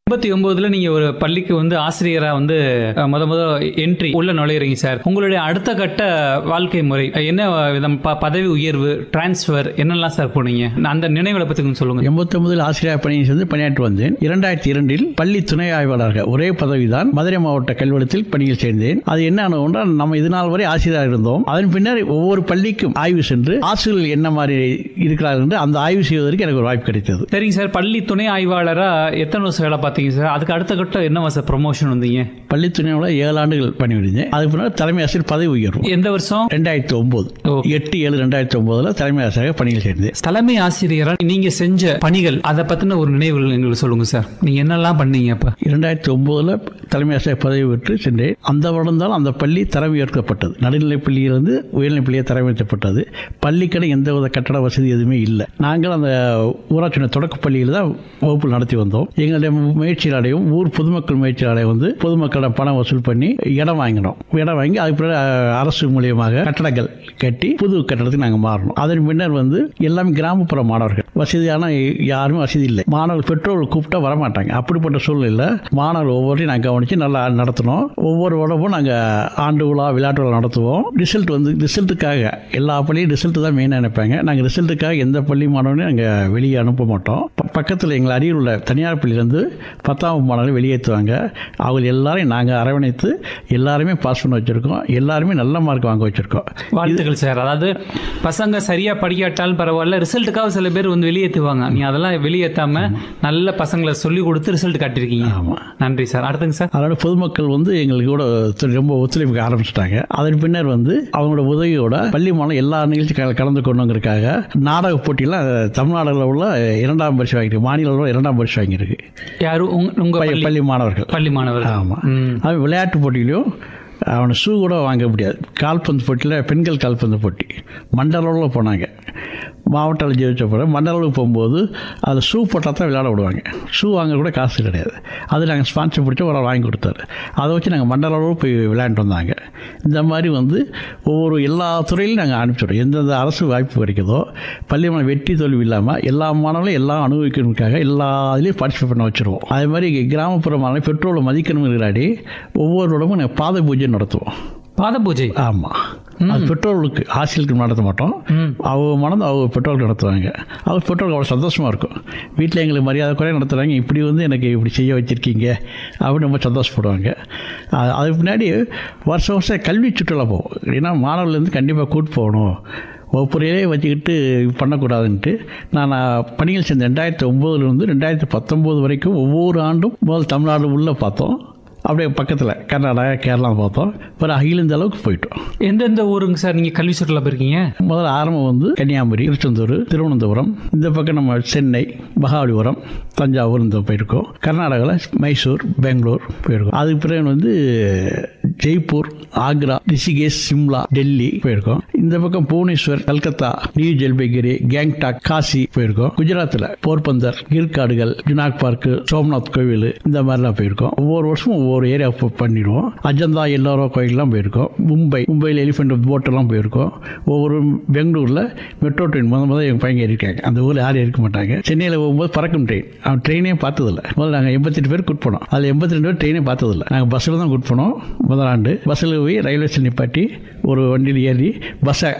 எண்பத்தி ஒன்பதுல நீங்க ஒரு பள்ளிக்கு வந்து ஆசிரியரா வந்து அஹ், முத முத என்ட்ரி உள்ள நுழையிறீங்க சார் உங்களுடைய அடுத்த கட்ட வாழ்க்கை முறை அஹ், என்ன விதம் ப- பதவி உயர்வு டிரான்ஸ்ஃபர் என்னெல்லாம் சார் போனீங்க அந்த நினைவுகளை பத்தி கொஞ்சம் சொல்லுங்க எண்பத்தொன்பதில் ஆசிரியர் பணியை சேர்ந்து பணியாற்றி வந்தேன் இரண்டாயிரத்தி இரண்டில் பள்ளி துணை ஆய்வாளராக ஒரே பதவிதான் மதுரை மாவட்ட கல்வெளத்தில் பணியில் சேர்ந்தேன் அது என்ன என்றால் நம்ம இது நாள் வரை ஆசிரியராக இருந்தோம் அதன் பின்னர் ஒவ்வொரு பள்ளிக்கும் ஆய்வு சென்று ஆசிரியர்கள் என்ன மாதிரி இருக்கிறார்கள் என்று அந்த ஆய்வு செய்வதற்கு எனக்கு ஒரு வாய்ப்பு கிடைத்தது சரிங்க சார் பள்ளி துணை ஆய்வாளரா எத்தனை வருஷம் வேலை பார்த்தீங்க சார் அதுக்கு அடுத்த கட்டம் என்னவா சார் ப்ரொமோஷன் வந்தீங்க பள்ளி துணையோட ஏழு ஆண்டுகள் பணிபுரிந்தேன் அதுக்கு பின்னர் தலைமை ஆசிரியர் பதவி உயர்வு எந்த வருஷம் ரெண்டாயிரத்தி ஒன்பது ஓ. எட்டு ஏழு ரெண்டாயிரத்தி ஒன்பதுல தலைமை ஆசிரியராக பணியில் சேர்ந்தேன் தலைமை ஆசிரியரா நீங்க செஞ்ச பணிகள் அதை பத்தின ஒரு நினைவுகள் எங்களுக்கு சொல்லுங்க சார் நீங்க என்னெல்லாம் பண்ணீங்க அப்ப இரண்டாயிரத்தி ஒன்பதுல தலைமை ஆசிரியர் பதவி பெற்று சென்றேன் அந்த வருடம் தான் அந்த பள்ளி தரம் உயர்த்தப்பட்டது நடுநிலைப் பள்ளியிலிருந்து உயர்நிலைப் பள்ளியை தரம் உயர்த்தப்பட்டது பள்ளிக்கடை எந்தவித கட்டட வசதி எதுவுமே இல்லை நாங்கள் அந்த ஊராட்சி தொடக்க பள்ளியில் தான் வகுப்பு நடத்தி வந்தோம் எங்களுடைய முயற்சியாலையும் ஊர் பொதுமக்கள் முயற்சியாலையும் வந்து பொதுமக்களிடம் பணம் வசூல் பண்ணி இடம் வாங்கினோம் இடம் வாங்கி அதுக்கு பிறகு அஹ், அரசு மூலியமாக கட்டடங்கள் கட்டி புது கட்டடத்துக்கு நாங்கள் மாறணும் அதன் பின்னர் வந்து எல்லாமே கிராமப்புற மாணவர்கள் வசதியான யாருமே வசதி இல்லை மாணவர்கள் பெற்றோர்கள் கூப்பிட்டா வரமாட்டாங்க அப்படிப்பட்ட சூழ்நிலையில் மாணவர்கள் ஒவ்வொருத்தையும் நாங்கள் கவனித்து நல்லா நடத்தினோம் ஒவ்வொரு வருடமும் நாங்கள் ஆண்டு விழா விளையாட்டு விழா நடத்துவோம் ரிசல்ட் வந்து ரிசல்ட்டுக்காக எல்லா பள்ளியும் ரிசல்ட் தான் மெயினாக நினைப்பாங்க நாங்கள் ரிசல்ட்டுக்காக எந்த பள்ளி மாணவனையும் நாங்கள் வெளியே அனுப்ப மாட்டோம் ப- பக்கத்தில் எங்கள் அருகில் உள்ள தனியார் பள்ளியிலேருந்து பத்தாம் மாணவர்கள் வெளியேற்றுவாங்க அவங்க எல்லாரையும் நாங்கள் அரவணைத்து எல்லாருமே பாஸ் பண்ண வச்சுருக்கோம் எல்லாருமே நல்ல மார்க் வாங்க வச்சுருக்கோம் வாழ்த்துக்கள் சார் அதாவது பசங்க சரியா படிக்காட்டாலும் பரவாயில்ல ரிசல்ட்டுக்காக சில பேர் வந்து வெளியேற்றுவாங்க நீ அதெல்லாம் வெளியேற்றாம நல்ல பசங்களை சொல்லி கொடுத்து ரிசல்ட் காட்டியிருக்கீங்க ஆமாம் நன்றி சார் அடுத்துங்க சார் அதோட பொதுமக்கள் வந்து எங்களுக்கு கூட ஒத்து- ரொம்ப ஒத்துழைப்புக்கு ஆரம்பிச்சிட்டாங்க அதன் பின்னர் வந்து அவங்களோட உதவியோட பள்ளி மாணவர்கள் எல்லா நிகழ்ச்சி கல- கலந்து கொண்டுங்கிறதுக்காக நாடக போட்டியில் தமிழ்நாடுல உள்ள இரண்டாம் பரிசு வாங்கியிருக்கு மாநில அளவுல இரண்டாம் பரிசு வாங்கியிருக்கு யாரும் உங்க- உங்க பள்ளி- பள்ளி பள்ளி மாணவர்கள் பள்ளி மாணவர்கள் ஆமாம் ம். அவன் விளையாட்டு போட்டியிலையும் அவனை ஷூ கூட வாங்க முடியாது கால்பந்து போட்டியில் பெண்கள் கால்பந்து போட்டி மண்டல அளவில் போனாங்க மாவட்ட அளவு ஜெயிச்ச பிறகு மண்டல அளவுக்கு போகும்போது அதில் ஷூ போட்டால் தான் விளையாட விடுவாங்க ஷூ வாங்க கூட காசு கிடையாது அது நாங்கள் ஸ்பான்சர் பிடிச்சி ஒரு ஆள் வாங்கி கொடுத்தாரு அதை வச்சு நாங்கள் மண்டல அளவு போய் விளையாண்டு வந்தாங்க இந்த மாதிரி வந்து ஒவ்வொரு எல்லா துறையிலும் நாங்கள் அனுப்பிச்சிடுறோம் எந்தெந்த அரசு வாய்ப்பு கிடைக்குதோ பள்ளி மாணவ வெற்றி தோல்வி இல்லாமல் எல்லா மாணவர்களும் எல்லாம் அனுபவிக்கணுக்காக எல்லா இதுலேயும் பார்ட்டிசிபேட் பண்ண வச்சுருவோம் அதே மாதிரி கிராமப்புற மாணவ பெட்ரோலை மதிக்கணுங்கிறாடி ஒவ்வொரு இடமும் நாங்கள் பாத பூஜை நடத்துவோம் பாத பூஜை ஆமாம் அது பெட்ரோலுக்கு ஆசிரியருக்கு நடத்த மாட்டோம் அவங்க மனது அவங்க பெட்ரோலுக்கு நடத்துவாங்க அவங்க பெட்ரோலுக்கு அவ்வளோ சந்தோஷமாக இருக்கும் வீட்டில் எங்களுக்கு மரியாதை குறைய நடத்துகிறாங்க இப்படி வந்து எனக்கு இப்படி செய்ய வச்சுருக்கீங்க அப்படின்னு ரொம்ப சந்தோஷப்படுவாங்க அது- அதுக்கு முன்னாடி வருஷம் வருஷம் கல்வி சுற்றுலா போவோம் ஏன்னா மாணவர்கள்லேருந்து கண்டிப்பாக கூட்டு போகணும் வகுப்புறையிலே வச்சுக்கிட்டு பண்ணக்கூடாதுன்ட்டு நான் பணிகள் சேர்ந்த ரெண்டாயிரத்தி ஒம்போதுலேருந்து ரெண்டாயிரத்தி பத்தொம்போது வரைக்கும் ஒவ்வொரு ஆண்டும் முதல் தமிழ்நாடு உள்ளே பார்த்தோம் அப்படியே பக்கத்தில் கர்நாடகா கேரளா பார்த்தோம் பிறகு அகில இந்த அளவுக்கு போயிட்டோம் எந்தெந்த ஊருங்க சார் நீங்க கல்வி சுற்றுலா போயிருக்கீங்க முதல்ல ஆரம்பம் வந்து கன்னியாகுமரி திருச்செந்தூர் திருவனந்தபுரம் இந்த பக்கம் நம்ம சென்னை மகாபலிபுரம் தஞ்சாவூர் இந்த போயிருக்கோம் கர்நாடகாவில் மைசூர் பெங்களூர் போயிருக்கோம் அதுக்கு பிறகு வந்து ஜெய்ப்பூர் ஆக்ரா ரிஷிகேஷ் சிம்லா டெல்லி போயிருக்கோம் இந்த பக்கம் புவனேஸ்வர் கல்கத்தா நியூ ஜல்பைகுரி கேங்டாக் காசி போயிருக்கோம் குஜராத்தில் போர்பந்தர் கிர்காடுகள் ஜுனாக் பார்க்கு சோம்நாத் கோவில் இந்த மாதிரிலாம் போயிருக்கோம் ஒவ்வொரு வருஷமும் ஒவ்வொரு ஏரியா பண்ணிடுவோம் அஜந்தா எல்லாரோ கோயிலெலாம் போயிருக்கோம் மும்பை மும்பையில் எலிஃபென்ட் போட்டெல்லாம் போயிருக்கோம் ஒவ்வொரு பெங்களூரில் மெட்ரோ ட்ரெயின் முத முதல்ல எங்கள் பையன் இருக்காங்க அந்த ஊரில் யாரும் இருக்க மாட்டாங்க சென்னையில் போகும்போது பறக்கும் ட்ரெயின் அவன் ட்ரெயினே பார்த்ததில்ல முதல்ல நாங்கள் எண்பத்தெட்டு பேர் கூட்டு போனோம் அதில் எண்பத்தி ரெண்டு பேர் ட்ரெயினே பார்த்ததில்ல நாங்கள் பஸ்ஸில் தான் கூட்டு போனோம் முதல் ஆண்டு பஸ்ஸில் போய் ரயில்வே ஸ்டேஷன் நிப்பாட்டி ஒரு வண்டியில் ஏறி பஸ்ஸை